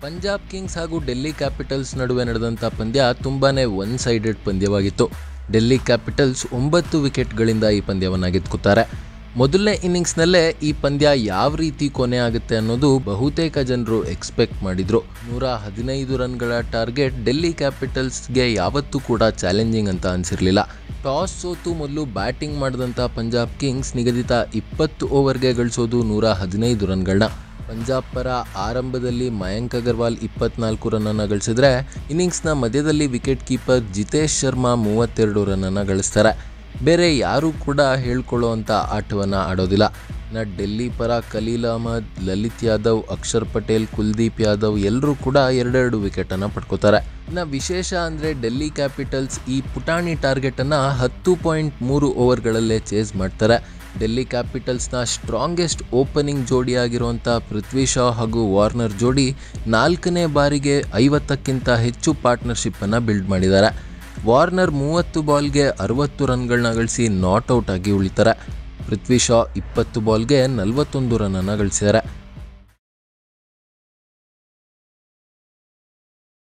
Punjab Kings ಹಾಗೂ Delhi capitals ನಡುವೆ ನಡೆದಂಥ ಪಂದ್ಯ ತುಂಬಾನೇ ಒನ್ ಸೈಡೆಡ್ ಪಂದ್ಯವಾಗಿತ್ತು ಡೆಲ್ಲಿ ಕ್ಯಾಪಿಟಲ್ಸ್ ಒಂಬತ್ತು ವಿಕೆಟ್ಗಳಿಂದ ಈ ಪಂದ್ಯವನ್ನು ಗೆದ್ದುತ್ತಾರೆ ಮೊದಲನೇ ಇನ್ನಿಂಗ್ಸ್ನಲ್ಲೇ ಈ ಪಂದ್ಯ ಯಾವ ರೀತಿ ಕೊನೆ ಆಗುತ್ತೆ ಅನ್ನೋದು ಬಹುತೇಕ ಜನರು ಎಕ್ಸ್ಪೆಕ್ಟ್ ಮಾಡಿದ್ರು ನೂರ ಹದಿನೈದು ರನ್ಗಳ ಟಾರ್ಗೆಟ್ ಡೆಲ್ಲಿ ಕ್ಯಾಪಿಟಲ್ಸ್ಗೆ ಯಾವತ್ತೂ ಕೂಡ ಚಾಲೆಂಜಿಂಗ್ ಅಂತ ಅನಿಸಿರಲಿಲ್ಲ ಟಾಸ್ ಸೋತು ಮೊದಲು ಬ್ಯಾಟಿಂಗ್ ಮಾಡಿದಂಥ ಪಂಜಾಬ್ ಕಿಂಗ್ಸ್ ನಿಗದಿತ ಇಪ್ಪತ್ತು ಓವರ್ಗೆ ಗಳಿಸೋದು ನೂರ ಹದಿನೈದು ರನ್ಗಳನ್ನ ಪಂಜಾಬ್ ಪರ ಆರಂಭದಲ್ಲಿ ಮಯಾಂಕ್ ಅಗರ್ವಾಲ್ ಇಪ್ಪತ್ನಾಲ್ಕು ರನ್ನನ್ನು ಗಳಿಸಿದ್ರೆ ಇನ್ನಿಂಗ್ಸ್ನ ಮಧ್ಯದಲ್ಲಿ ವಿಕೆಟ್ ಕೀಪರ್ ಜಿತೇಶ್ ಶರ್ಮಾ ಮೂವತ್ತೆರಡು ರನ್ನನ್ನು ಗಳಿಸ್ತಾರೆ ಬೇರೆ ಯಾರೂ ಕೂಡ ಹೇಳ್ಕೊಳ್ಳೋವಂಥ ಆಟವನ್ನು ಆಡೋದಿಲ್ಲ ಇನ್ನು ಡೆಲ್ಲಿ ಪರ ಖಲೀಲ್ ಅಹಮದ್ ಲಲಿತ್ ಯಾದವ್ ಅಕ್ಷರ್ ಪಟೇಲ್ ಕುಲ್ದೀಪ್ ಯಾದವ್ ಎಲ್ಲರೂ ಕೂಡ ಎರಡೆರಡು ವಿಕೆಟನ್ನು ಪಡ್ಕೋತಾರೆ ಇನ್ನು ವಿಶೇಷ ಅಂದರೆ ಡೆಲ್ಲಿ ಕ್ಯಾಪಿಟಲ್ಸ್ ಈ ಪುಟಾಣಿ ಟಾರ್ಗೆಟನ್ನು ಹತ್ತು ಪಾಯಿಂಟ್ ಮೂರು ಓವರ್ಗಳಲ್ಲೇ ಚೇಸ್ ಮಾಡ್ತಾರೆ ಡೆಲ್ಲಿ ಕ್ಯಾಪಿಟಲ್ಸ್ನ ಸ್ಟ್ರಾಂಗೆಸ್ಟ್ ಓಪನಿಂಗ್ ಜೋಡಿಯಾಗಿರುವಂಥ ಪೃಥ್ವಿ ಶಾ ಹಾಗೂ ವಾರ್ನರ್ ಜೋಡಿ ನಾಲ್ಕನೇ ಬಾರಿಗೆ ಐವತ್ತಕ್ಕಿಂತ ಹೆಚ್ಚು ಪಾರ್ಟ್ನರ್ಶಿಪ್ಪನ್ನು ಬಿಲ್ಡ್ ಮಾಡಿದ್ದಾರೆ ವಾರ್ನರ್ ಮೂವತ್ತು ಬಾಲ್ಗೆ ಅರವತ್ತು ರನ್ಗಳನ್ನ ಗಳಿಸಿ ನಾಟ್ ಔಟ್ ಆಗಿ ಉಳಿತಾರೆ ಪೃಥ್ವಿ ಶಾ ಇಪ್ಪತ್ತು ಬಾಲ್ಗೆ ನಲವತ್ತೊಂದು ರನ್ನನ್ನು ಗಳಿಸಿದ್ದಾರೆ